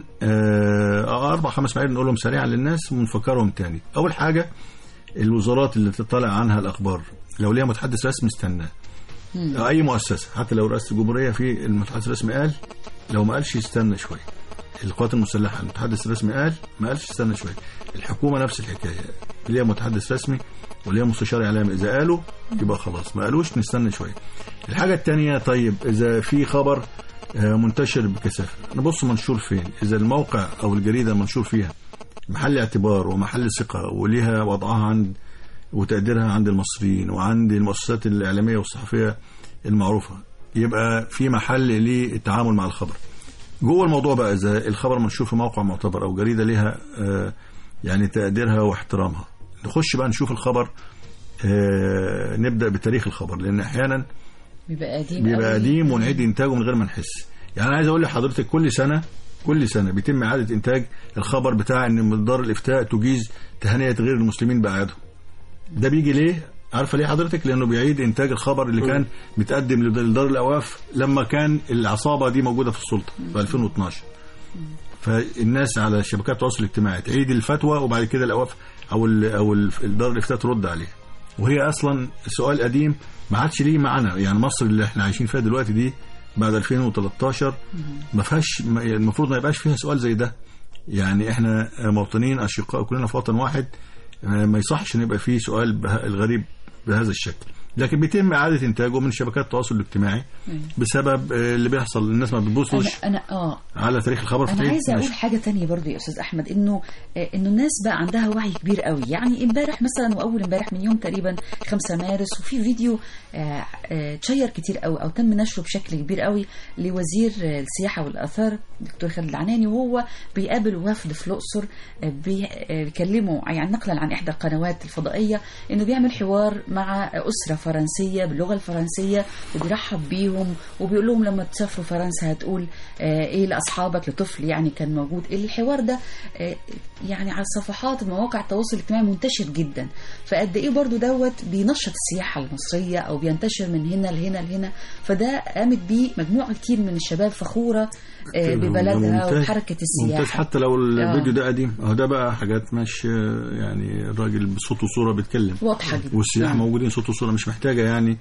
آه، اربع خمس معايير نقولهم سريعا للناس ونفكرهم تاني اول حاجه الوزارات اللي تطلع عنها الاخبار لو ليها متحدث رسمي استناه اي مؤسسه حتى لو رئاسه الجمهوريه في المتحدث الرسمي قال لو ما قالش يستنى شويه القوات المسلحه المتحدث الرسمي قال ما قالش استنى شويه الحكومه نفس الحكايه ليها متحدث رسمي وليها مستشار اعلامي اذا قالوا يبقى خلاص ما قالوش نستنى شويه الحاجه الثانيه طيب اذا في خبر آه، منتشر بكثافه نبص منشور فين اذا الموقع او الجريده منشور فيها محل اعتبار ومحل ثقه وليها وضعها عند وتقديرها عند المصريين وعند المؤسسات الاعلاميه والصحفيه المعروفه يبقى في محل للتعامل مع الخبر جوه الموضوع بقى اذا الخبر منشور في موقع معتبر او جريده ليها آه، يعني تقديرها واحترامها نخش بقى نشوف الخبر آه، نبدا بتاريخ الخبر لان احيانا بيبقى قديم بيبقى قوي. قديم ونعيد انتاجه من غير ما نحس يعني انا عايز اقول لحضرتك كل سنه كل سنه بيتم اعاده انتاج الخبر بتاع ان من دار الافتاء تجيز تهنئه غير المسلمين باعيادهم ده بيجي ليه عارفه ليه حضرتك لانه بيعيد انتاج الخبر اللي كان متقدم لدار الاوقاف لما كان العصابه دي موجوده في السلطه في 2012 فالناس على شبكات التواصل الاجتماعي تعيد الفتوى وبعد كده الاوقاف او ال او ال- الدار الافتاء ترد عليها وهي اصلا سؤال قديم ما عادش ليه معنى يعني مصر اللي احنا عايشين فيها دلوقتي دي بعد 2013 ما فيهاش ما- المفروض ما يبقاش فيها سؤال زي ده يعني احنا مواطنين اشقاء كلنا في وطن واحد آه، ما يصحش ان يبقى فيه سؤال به- الغريب بهذا الشكل لكن بيتم اعاده انتاجه من شبكات التواصل الاجتماعي بسبب آه، اللي بيحصل الناس ما بتبصش أنا أنا آه على تاريخ الخبر انا فتعيد عايزه اقول نشر. حاجه تانية برضو يا استاذ احمد انه آه، انه الناس بقى عندها وعي كبير قوي يعني امبارح مثلا واول امبارح من يوم تقريبا 5 مارس وفي فيديو آه، آه، اتشير كتير قوي او تم نشره بشكل كبير قوي لوزير آه، السياحه والاثار الدكتور خالد العناني وهو بيقابل وفد في الاقصر آه، بي- آه، بيكلموا يعني نقلا عن احدى القنوات الفضائيه انه بيعمل حوار مع اسره فرنسيه باللغه الفرنسيه وبيرحب بيهم وبيقول لهم لما تسافروا فرنسا هتقول آه، ايه لاصحابك لطفل يعني كان موجود الحوار ده آه، يعني على صفحات مواقع التواصل الاجتماعي منتشر جدا فقد ايه برضو دوت بينشط السياحه المصريه او بينتشر من هنا لهنا لهنا فده قامت بيه مجموعه كتير من الشباب فخوره آه، ببلدها ممتاز- وبحركه ممتاز السياحه حتى لو الفيديو ده قديم اهو ده بقى حاجات مش آه، يعني الراجل بصوت وصوره بيتكلم واضحه جدا والسياح نعم. موجودين صوت وصوره مش محتاجه يعني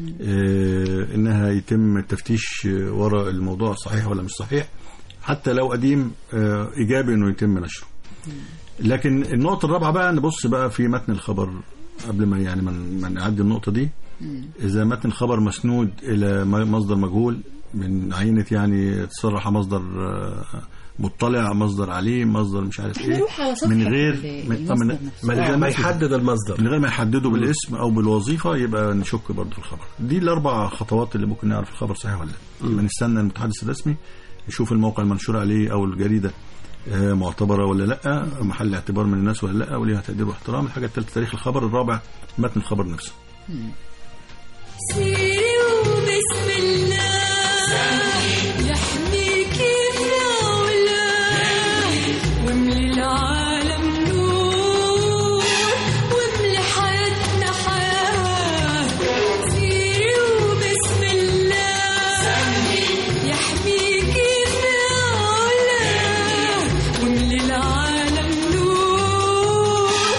آه انها يتم التفتيش آه، وراء الموضوع صحيح ولا مش صحيح حتى لو قديم آه ايجابي انه يتم نشره لكن النقطه الرابعه بقى نبص بقى في متن الخبر قبل ما يعني ما ما نعدي النقطه دي اذا متن الخبر مسنود الى م- مصدر مجهول من عينه يعني تصرح مصدر آه، مطلع مصدر عليم مصدر مش عارف احنا ايه نروح على صفحه من غير ال- من, المصدر من, نفسه. ما آه، ما مثلا. يحدد المصدر من غير ما يحددوا بالاسم او بالوظيفه يبقى نشك برضه في الخبر دي الاربع خطوات اللي ممكن نعرف الخبر صحيح ولا لا يبقى نستنى المتحدث الرسمي يشوف الموقع المنشور عليه او الجريده آه، معتبره ولا لا محل اعتبار من الناس ولا لا وليها تقدير واحترام الحاجه الثالثه تاريخ الخبر الرابع متن الخبر نفسه سيري وبسم الله يحميكي في علا واملي العالم نور واملي حياتنا حياة سيري وبسم الله يحميكي في علا واملي العالم نور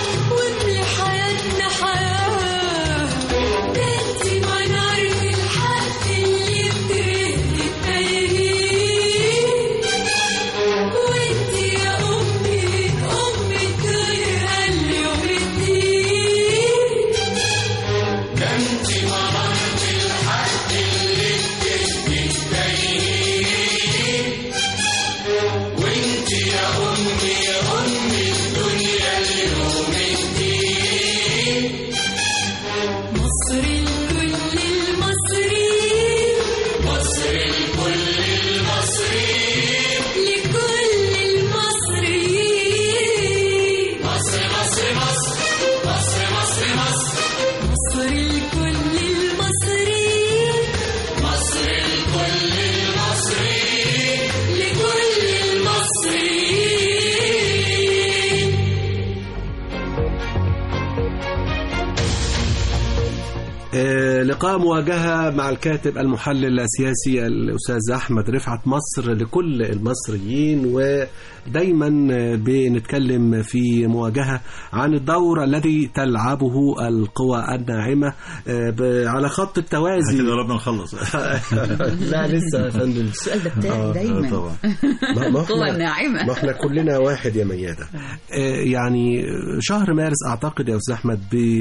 آه، لقاء مواجهة مع الكاتب المحلل السياسي الأستاذ أحمد رفعت مصر لكل المصريين ودايما آه، بنتكلم في مواجهة عن الدور الذي تلعبه القوى الناعمة آه، ب- على خط التوازي كده قربنا نخلص لا لسه يا فندم السؤال ده آه، بتاعي دايما طبعا ما- ما القوى إحنا- الناعمة ما احنا كلنا واحد يا ميادة آه، يعني شهر مارس اعتقد يا استاذ احمد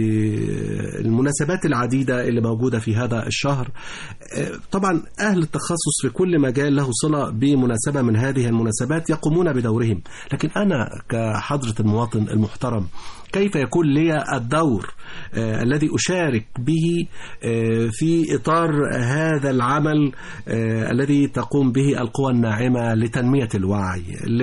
بالمناسبات العديدة اللي موجودة في هذا الشهر آه، طبعا اهل التخصص في كل مجال له صلة بمناسبة من هذه المناسبات يقومون بدورهم لكن انا كحضرة المواطن المحترم كيف يكون لي الدور آه، الذي أشارك به آه، في إطار هذا العمل آه، الذي تقوم به القوى الناعمة لتنمية الوعي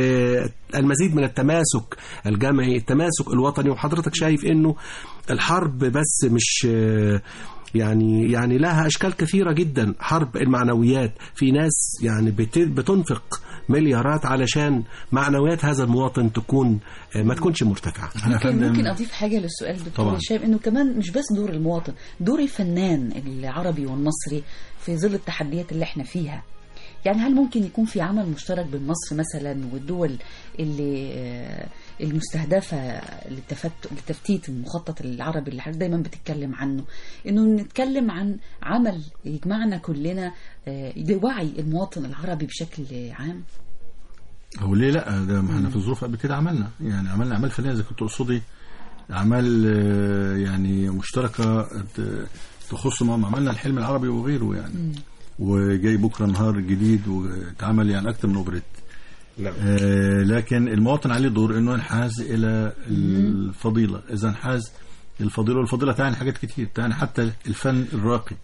للمزيد من التماسك الجمعي التماسك الوطني وحضرتك شايف أنه الحرب بس مش آه، يعني يعني لها اشكال كثيره جدا حرب المعنويات في ناس يعني بت- بتنفق مليارات علشان معنويات هذا المواطن تكون آه، ما تكونش مرتفعه احنا ممكن, فندم ممكن اضيف حاجه للسؤال دكتور طبعاً. هشام انه كمان مش بس دور المواطن دور الفنان العربي والمصري في ظل التحديات اللي احنا فيها يعني هل ممكن يكون في عمل مشترك بين مصر مثلا والدول اللي آه، المستهدفه للتفت- لتفتيت المخطط العربي اللي حضرتك دايما بتتكلم عنه انه نتكلم عن عمل يجمعنا كلنا آه، لوعي المواطن العربي بشكل عام هو ليه لا ده ما احنا في الظروف قبل كده عملنا يعني عملنا اعمال فنيه اذا كنت تقصدي اعمال آه، يعني مشتركه ت- تخص ما عملنا الحلم العربي وغيره يعني وجاي بكره نهار جديد واتعمل يعني اكتر من اوبريت نعم. آه لكن المواطن عليه دور انه ينحاز الى الفضيله اذا انحاز الفضيله والفضيله تعني حاجات كتير تعني حتى الفن الراقي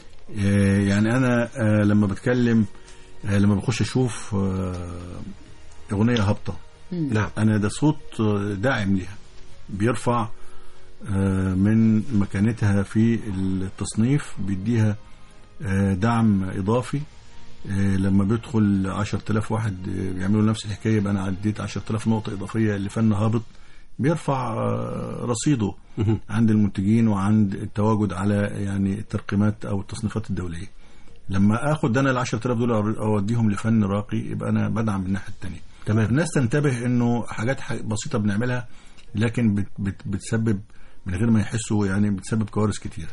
آه يعني انا آه لما بتكلم آه لما بخش اشوف آه اغنيه هابطه نعم انا ده صوت آه، داعم ليها بيرفع آه، من مكانتها في التصنيف بيديها آه، دعم اضافي آه، لما بيدخل 10000 واحد آه، بيعملوا نفس الحكايه يبقى انا عديت 10000 نقطه اضافيه لفن هابط بيرفع آه، رصيده عند المنتجين وعند التواجد على يعني الترقيمات او التصنيفات الدوليه لما اخد انا ال 10000 دول اوديهم لفن راقي يبقى انا بدعم من الناحيه الثانيه تمام الناس تنتبه انه حاجات ح- بسيطه بنعملها لكن بت بت بتسبب من غير ما يحسوا يعني بتسبب كوارث كتيره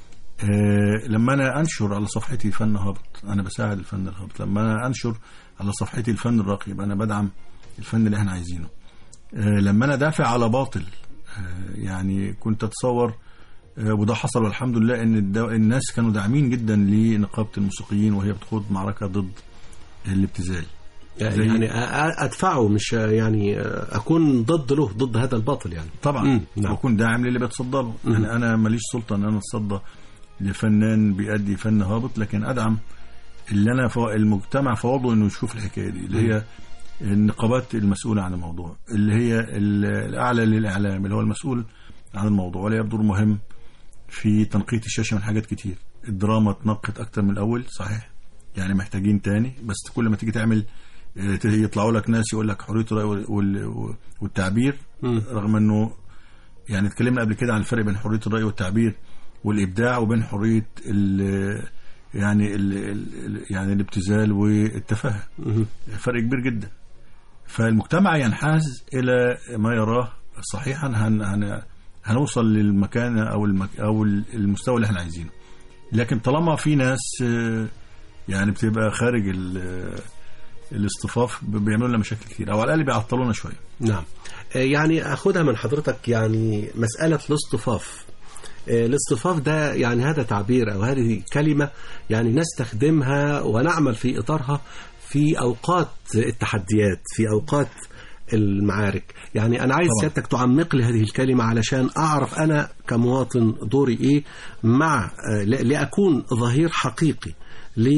آه لما انا انشر على صفحتي فن هابط انا بساعد الفن الهابط لما انا انشر على صفحتي الفن الراقي يبقى انا بدعم الفن اللي احنا عايزينه آه لما انا دافع على باطل آه يعني كنت اتصور آه وده حصل والحمد لله ان الدو... الناس كانوا داعمين جدا لنقابه الموسيقيين وهي بتخوض معركه ضد الابتذال زي- يعني أ- ادفعه مش يعني اكون ضد له ضد هذا الباطل يعني طبعا مم، نعم. واكون داعم للي بيتصدى له يعني انا ماليش سلطه ان انا اتصدى لفنان بيأدي فن هابط لكن ادعم اللي انا فو... المجتمع فوضه انه يشوف الحكايه دي اللي هي النقابات المسؤوله عن الموضوع اللي هي ال- الاعلى للاعلام اللي هو المسؤول عن الموضوع ولا دور مهم في تنقيه الشاشه من حاجات كتير الدراما اتنقت اكتر من الاول صحيح يعني محتاجين تاني بس كل ما تيجي تعمل آه، يطلعوا لك ناس يقول لك حريه الراي وال- وال- والتعبير مم. رغم انه يعني اتكلمنا قبل كده عن الفرق بين حريه الراي والتعبير والابداع وبين حريه ال يعني ال ال يعني الابتذال والتفاهه مهم. فرق كبير جدا فالمجتمع ينحاز الى ما يراه صحيحا هن هن هنوصل للمكان او المك او المستوى اللي احنا عايزينه لكن طالما في ناس آه، يعني بتبقى خارج ال- الاصطفاف بيعملوا لنا مشاكل كتير او على الاقل بيعطلونا شويه نعم آه، يعني اخدها من حضرتك يعني مسألة الاصطفاف آه، الاصطفاف ده يعني هذا تعبير او هذه كلمة يعني نستخدمها ونعمل في اطارها في اوقات التحديات في اوقات المعارك يعني انا عايز طبعا. سيادتك تعمق لي هذه الكلمة علشان اعرف انا كمواطن دوري ايه مع آه، ل- لاكون ظهير حقيقي ل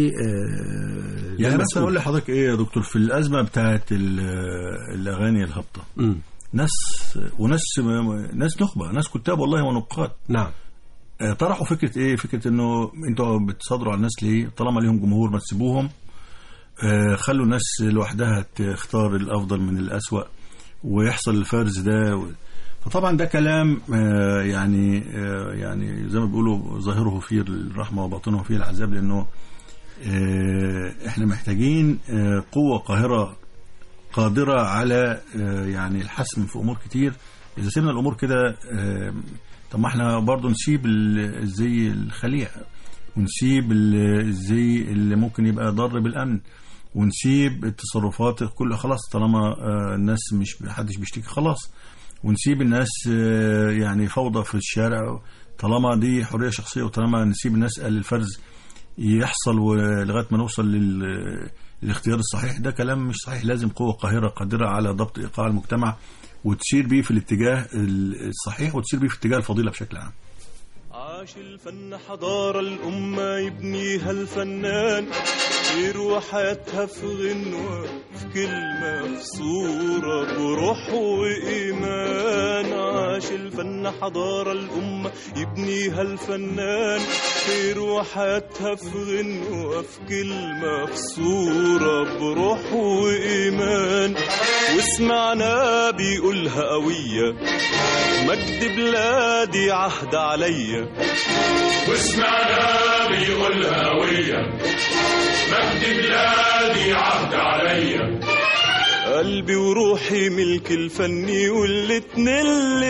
آه، يعني للمسؤول. مثلا اقول لحضرتك ايه يا دكتور في الازمه بتاعت ال- الاغاني الهابطه مم. ناس وناس ناس نخبه ناس كتاب والله ونقاد نعم آه، طرحوا فكره ايه فكره انه انتوا بتصادروا على الناس ليه طالما ليهم جمهور ما تسيبوهم آه، خلوا الناس لوحدها تختار الافضل من الاسوأ ويحصل الفرز ده و- فطبعا ده كلام آه، يعني آه، يعني زي ما بيقولوا ظاهره فيه الرحمه وباطنه فيه العذاب لانه آه، احنا محتاجين آه، قوه قاهره قادره على آه، يعني الحسم في امور كتير اذا سيبنا الامور كده آه، طب ما احنا برضه نسيب ال- الزي الخليع ونسيب ال- الزي اللي ممكن يبقى ضار بالامن ونسيب التصرفات كل خلاص طالما آه، الناس مش محدش بيشتكي خلاص ونسيب الناس آه، يعني فوضى في الشارع طالما دي حريه شخصيه وطالما نسيب الناس الفرز يحصل ولغايه ما نوصل لل- للاختيار الصحيح ده كلام مش صحيح لازم قوه قاهره قادره على ضبط ايقاع المجتمع وتسير بيه في الاتجاه الصحيح وتسير بيه في اتجاه الفضيله بشكل عام عاش الفن حضارة الأمة يبنيها الفنان يروى حياتها في غنوة في كلمة في صورة بروح وإيمان عاش الفن حضارة الأمة يبنيها الفنان يروى حياتها في غنوة في كلمة في صورة بروح وإيمان وسمعنا بيقولها قوية مجد بلادي عهد عليا واسمعنا بيقولها هوية مجد بلادي عهد عليا قلبي وروحي ملك الفني والاتنين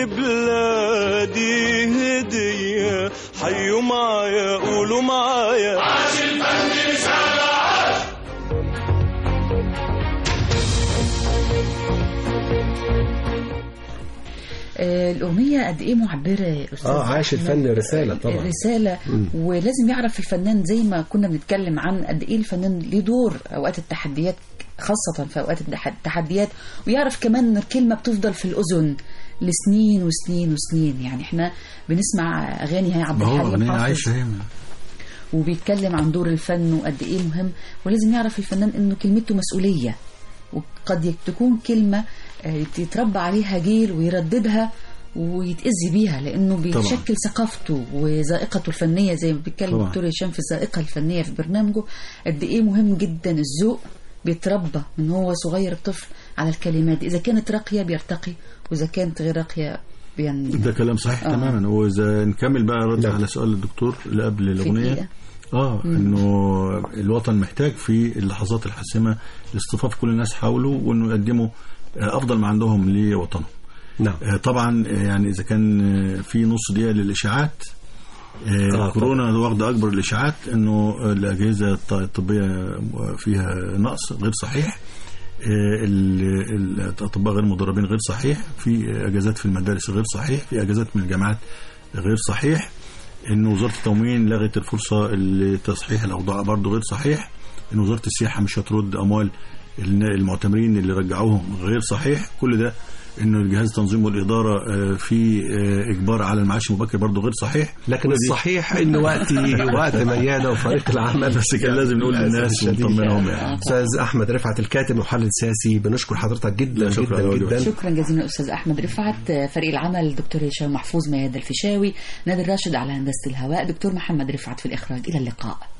لبلادي هدية حيوا معايا قولوا معايا عاش الفن رسالة عاش آه، الأغنية قد إيه معبرة يا أستاذ اه عاش أحمد. الفن رسالة طبعا رسالة ولازم يعرف الفنان زي ما كنا بنتكلم عن قد ايه الفنان ليه دور اوقات التحديات خاصة في اوقات التح- التحديات ويعرف كمان ان الكلمة بتفضل في الاذن لسنين وسنين وسنين يعني احنا بنسمع اغاني هي عبد ما هو الحليم اغنيه حافظ عايشه هي وبيتكلم عن دور الفن وقد ايه مهم ولازم يعرف الفنان انه كلمته مسؤولية وقد تكون كلمة آه، يتربى عليها جيل ويرددها ويتأذي بيها لأنه بيشكل ثقافته وذائقته الفنية زي ما بيتكلم طبعا. الدكتور هشام في الذائقة الفنية في برنامجه قد إيه مهم جدا الذوق بيتربى من هو صغير الطفل على الكلمات إذا كانت راقية بيرتقي وإذا كانت غير راقية بين ده كلام صحيح آه. تماما واذا نكمل بقى رد نعم. على سؤال الدكتور اللي قبل في الاغنيه دقيقة. اه انه الوطن محتاج في اللحظات الحاسمه لاصطفاف كل الناس حوله وانه يقدموا آه، افضل ما عندهم لوطنهم نعم آه، طبعا آه، يعني اذا كان آه، في نص دقيقه للاشاعات آه، آه، كورونا واخده اكبر الاشاعات انه الاجهزه الط- الطبيه فيها نقص غير صحيح آه، ال- ال- الاطباء غير مدربين غير صحيح في اجازات في المدارس غير صحيح في اجازات من الجامعات غير صحيح ان وزاره التموين لغت الفرصه لتصحيح الاوضاع برضه غير صحيح ان وزاره السياحه مش هترد اموال النا- المعتمرين اللي رجعوهم غير صحيح كل ده انه الجهاز التنظيم والاداره آه، في آه، اجبار على المعاش المبكر برضه غير صحيح لكن الصحيح ان وقتي وقت ميادة وفريق العمل بس كان لازم نقول للأسف للناس الشديد. ونطمنهم يعني استاذ احمد رفعت الكاتب محلل سياسي بنشكر حضرتك جدا لا، شكرا جدا على واجبك. جدا شكرا جزيلا استاذ احمد رفعت فريق العمل الدكتور هشام محفوظ مياد الفيشاوي نادر راشد على هندسه الهواء دكتور محمد رفعت في الاخراج الى اللقاء